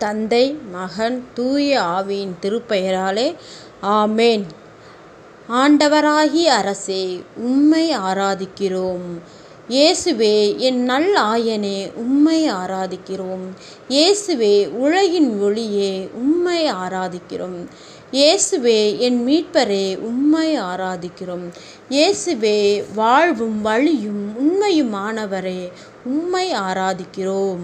தந்தை மகன் தூய ஆவியின் திருப்பெயராலே ஆமென் ஆண்டவராகிய அரசே உம்மை ஆராதிக்கிறோம் இயேசுவே என் நல் ஆயனே உம்மை ஆராதிக்கிறோம் இயேசுவே உலகின் ஒளியே உம்மை ஆராதிக்கிறோம் இயேசுவே என் மீட்பரே உம்மை ஆராதிக்கிறோம் இயேசுவே வாழ்வும் வழியும் உண்மையுமானவரே உம்மை ஆராதிக்கிறோம்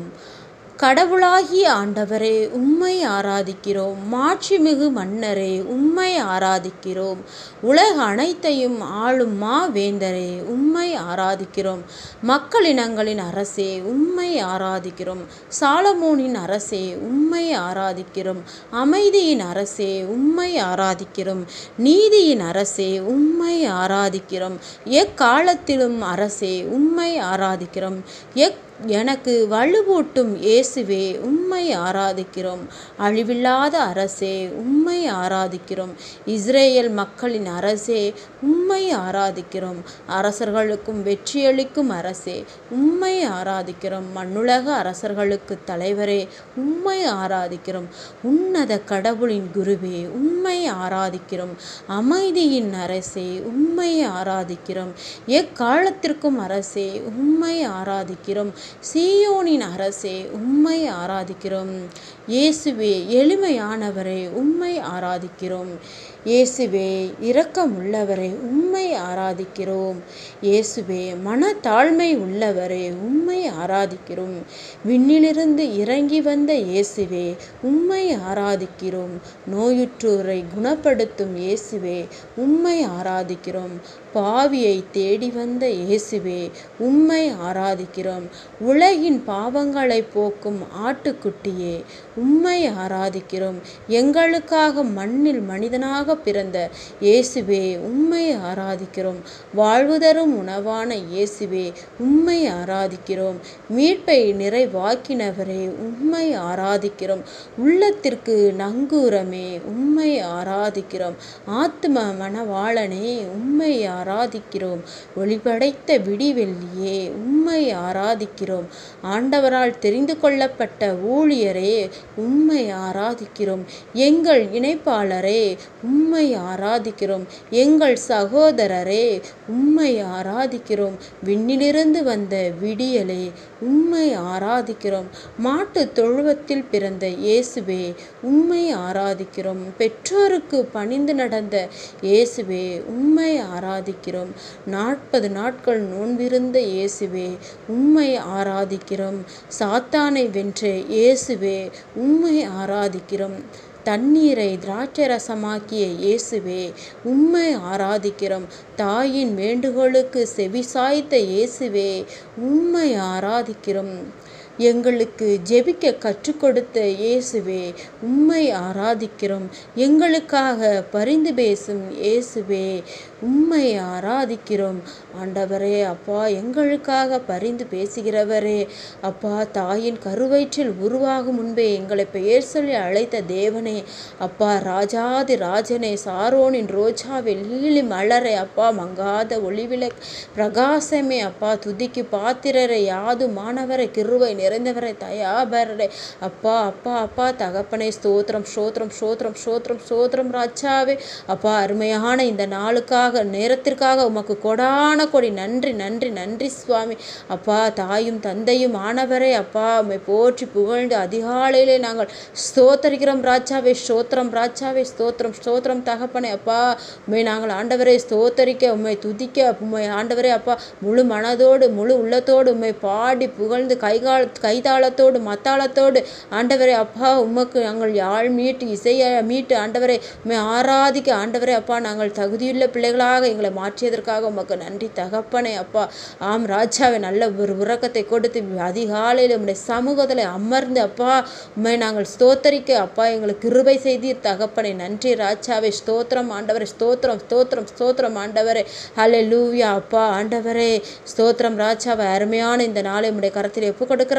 கடவுளாகிய ஆண்டவரே உம்மை ஆராதிக்கிறோம் மாட்சிமிகு மன்னரே உம்மை ஆராதிக்கிறோம் உலக அனைத்தையும் ஆளும் மாவேந்தரே உம்மை ஆராதிக்கிறோம் மக்களினங்களின் அரசே உம்மை ஆராதிக்கிறோம் சாலமோனின் அரசே உம்மை ஆராதிக்கிறோம் அமைதியின் அரசே உம்மை ஆராதிக்கிறோம் நீதியின் அரசே உம்மை ஆராதிக்கிறோம் எக்காலத்திலும் அரசே உம்மை ஆராதிக்கிறோம் எக் எனக்கு வலுவூட்டும் இயேசுவே உம்மை ஆராதிக்கிறோம் அழிவில்லாத அரசே உம்மை ஆராதிக்கிறோம் இஸ்ரேல் மக்களின் அரசே உம்மை ஆராதிக்கிறோம் அரசர்களுக்கும் வெற்றியளிக்கும் அரசே உம்மை ஆராதிக்கிறோம் மண்ணுலக அரசர்களுக்கு தலைவரே உம்மை ஆராதிக்கிறோம் உன்னத கடவுளின் குருவே உம்மை ஆராதிக்கிறோம் அமைதியின் அரசே உம்மை ஆராதிக்கிறோம் எக்காலத்திற்கும் அரசே உம்மை ஆராதிக்கிறோம் சீயோனின் அரசே உம்மை ஆராதிக்கிறோம் இயேசுவே எளிமையானவரே உம்மை ஆராதிக்கிறோம் இயேசுவே இரக்கமுள்ளவரே உம்மை ஆராதிக்கிறோம் இயேசுவே மனத்தாழ்மை உள்ளவரே உம்மை ஆராதிக்கிறோம் விண்ணிலிருந்து இறங்கி வந்த இயேசுவே உம்மை ஆராதிக்கிறோம் நோயுற்றோரை குணப்படுத்தும் இயேசுவே உம்மை ஆராதிக்கிறோம் பாவியை தேடி வந்த இயேசுவே உம்மை ஆராதிக்கிறோம் உலகின் பாவங்களை போக்கும் ஆட்டுக்குட்டியே உம்மை ஆராதிக்கிறோம் எங்களுக்காக மண்ணில் மனிதனாக பிறந்த இயேசுவே உம்மை ஆராதிக்கிறோம் வாழ்வு தரும் உணவான இயேசுவே உம்மை ஆராதிக்கிறோம் மீட்பை நிறைவாக்கினவரே உம்மை ஆராதிக்கிறோம் உள்ளத்திற்கு நங்கூரமே உம்மை ஆராதிக்கிறோம் ஆத்ம மனவாளனே உம்மை ஆராதிக்கிறோம் ஒளிபடைத்த விடிவெள்ளியே உம்மை ஆராதிக்கிறோம் ஆண்டவரால் தெரிந்து கொள்ளப்பட்ட ஊழியரே உம்மை ஆராதிக்கிறோம் எங்கள் இணைப்பாளரே உம்மை ஆராதிக்கிறோம் எங்கள் சகோதரரே உம்மை ஆராதிக்கிறோம் விண்ணிலிருந்து வந்த விடியலே உம்மை ஆராதிக்கிறோம் மாட்டு தொழுவத்தில் பிறந்த இயேசுவே உம்மை ஆராதிக்கிறோம் பெற்றோருக்கு பணிந்து நடந்த இயேசுவே உம்மை ஆராதிக்கிறோம் நாற்பது நாட்கள் நோன்பிருந்த இயேசுவே உம்மை ஆராதிக்கிறோம் சாத்தானை வென்ற இயேசுவே உம்மை ஆராதிக்கிறோம் தண்ணீரை திராட்சரசமாக்கிய இயேசுவே உம்மை ஆராதிக்கிறோம் தாயின் வேண்டுகோளுக்கு செவிசாய்த்த இயேசுவே உம்மை ஆராதிக்கிறோம் எங்களுக்கு ஜெபிக்க கற்றுக் கொடுத்த இயேசுவே உம்மை ஆராதிக்கிறோம் எங்களுக்காக பரிந்து பேசும் இயேசுவே உம்மை ஆராதிக்கிறோம் ஆண்டவரே அப்பா எங்களுக்காக பரிந்து பேசுகிறவரே அப்பா தாயின் கருவயிற்றில் உருவாகும் முன்பே எங்களை பெயர் சொல்லி அழைத்த தேவனே அப்பா ராஜாதி ராஜனே சாரோனின் ரோஜாவே லீலி மலரே அப்பா மங்காத ஒளிவிளக் பிரகாசமே அப்பா துதிக்கு பாத்திரரை யாது மாணவரை கிருவை நிறைந்தவரை தயாபரரை அப்பா அப்பா அப்பா தகப்பனை ஸ்தோத்திரம் ஸ்தோத்திரம் ஸ்தோத்திரம் ஸ்தோத்திரம் ஸ்தோத்திரம் ராஜாவே அப்பா அருமையான இந்த நாளுக்காக நேரத்திற்காக உமக்கு கொடான கொடி நன்றி நன்றி நன்றி சுவாமி அப்பா தாயும் தந்தையும் ஆனவரே அப்பா உம்மை போற்றி புகழ்ந்து அதிகாலையிலே நாங்கள் ஸ்தோத்தரிக்கிறோம் ராஜாவே ஸ்தோத்திரம் ராஜாவே ஸ்தோத்திரம் ஸ்தோத்திரம் தகப்பனே அப்பா உண்மை நாங்கள் ஆண்டவரை ஸ்தோத்தரிக்க உண்மை துதிக்க உண்மை ஆண்டவரே அப்பா முழு மனதோடு முழு உள்ளத்தோடு உண்மை பாடி புகழ்ந்து கைகால் கைதாளத்தோடு மத்தாளத்தோடு ஆண்டவரே அப்பா உமக்கு நாங்கள் யாழ் மீட்டு இசைய மீட்டு ஆண்டவரை உண்மை ஆராதிக்க ஆண்டவரே அப்பா நாங்கள் தகுதியுள்ள பிள்ளைகளாக எங்களை மாற்றியதற்காக உமக்கு நன்றி தகப்பனே அப்பா ஆம் ராஜாவை நல்ல ஒரு உறக்கத்தை கொடுத்து அதிகாலையில் உம்முடைய சமூகத்தில் அமர்ந்து அப்பா உண்மை நாங்கள் ஸ்தோத்தரிக்க அப்பா எங்களுக்கு கிருபை செய்தீர் தகப்பனை நன்றி ராஜாவை ஸ்தோத்திரம் ஆண்டவரே ஸ்தோத்திரம் ஸ்தோத்திரம் ஸ்தோத்திரம் ஆண்டவரே ஹலே லூவியா அப்பா ஆண்டவரே ஸ்தோத்திரம் ராஜாவை அருமையான இந்த நாளை உம்முடைய கரத்தில் ஒப்பு கொடுக்கிறோம்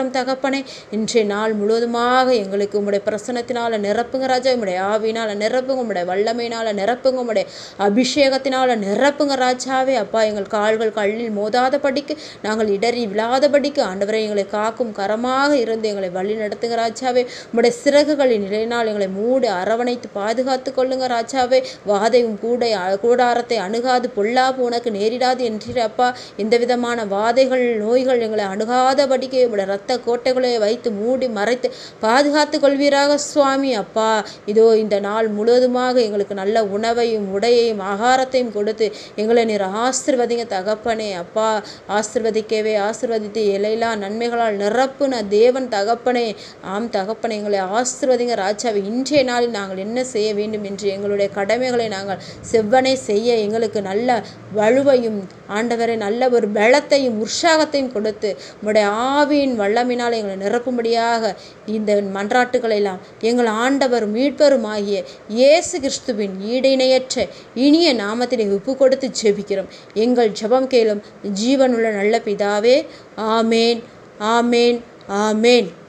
ஸ்தோத்திரம் தகப்பனே இன்றைய நாள் முழுவதுமாக எங்களுக்கு உம்முடைய பிரசனத்தினால நிரப்புங்க ராஜா உம்முடைய ஆவியினால நிரப்புங்க உம்முடைய வல்லமையினால நிரப்புங்க உம்முடைய அபிஷேகத்தினால நிரப்புங்க ராஜாவே அப்பா எங்கள் கால்கள் கல்லில் மோதாதபடிக்கு நாங்கள் இடறி விழாதபடிக்கு ஆண்டவரை எங்களை காக்கும் கரமாக இருந்து எங்களை வழி நடத்துங்க ராஜாவே உம்முடைய சிறகுகளின் நிலையினால் எங்களை மூடி அரவணைத்து பாதுகாத்து கொள்ளுங்க ராஜாவே வாதையும் கூடை கூடாரத்தை அணுகாது பொல்லாப்பு உனக்கு நேரிடாது என்றிரப்பா எந்த விதமான வாதைகள் நோய்கள் எங்களை அணுகாதபடிக்கு உம்முடைய ரத்த கோட்டைகளை வைத்து மூடி மறைத்து பாதுகாத்து கொள்வீராக சுவாமி அப்பா இதோ இந்த நாள் முழுவதுமாக எங்களுக்கு நல்ல உணவையும் உடையையும் ஆகாரத்தையும் கொடுத்து எங்களை நீர் ஆசிர்வதிங்க தகப்பனே அப்பா ஆசிர்வதிக்கவே ஆசிர்வதித்து இலையிலா நன்மைகளால் நிரப்புன தேவன் தகப்பனே ஆம் தகப்பனே எங்களை ஆசிர்வதிங்க ராஜாவை இன்றைய நாளில் நாங்கள் என்ன செய்ய வேண்டும் என்று எங்களுடைய கடமைகளை நாங்கள் செவ்வனே செய்ய எங்களுக்கு நல்ல வலுவையும் ஆண்டவரை நல்ல ஒரு பலத்தையும் உற்சாகத்தையும் கொடுத்து உம்முடைய ஆவியின் வல்லமினால் எங்களை நிரப்பும்படியாக இந்த மன்றாட்டுகளை எல்லாம் எங்கள் ஆண்டவர் மீட்பரும் ஆகிய இயேசு கிறிஸ்துவின் ஈடிணையற்ற இனிய நாமத்தினை ஒப்பு கொடுத்து ஜெபிக்கிறோம் எங்கள் ஜெபம் கேளும் ஜீவனுள்ள நல்ல பிதாவே ஆமேன் ஆமேன் ஆமேன்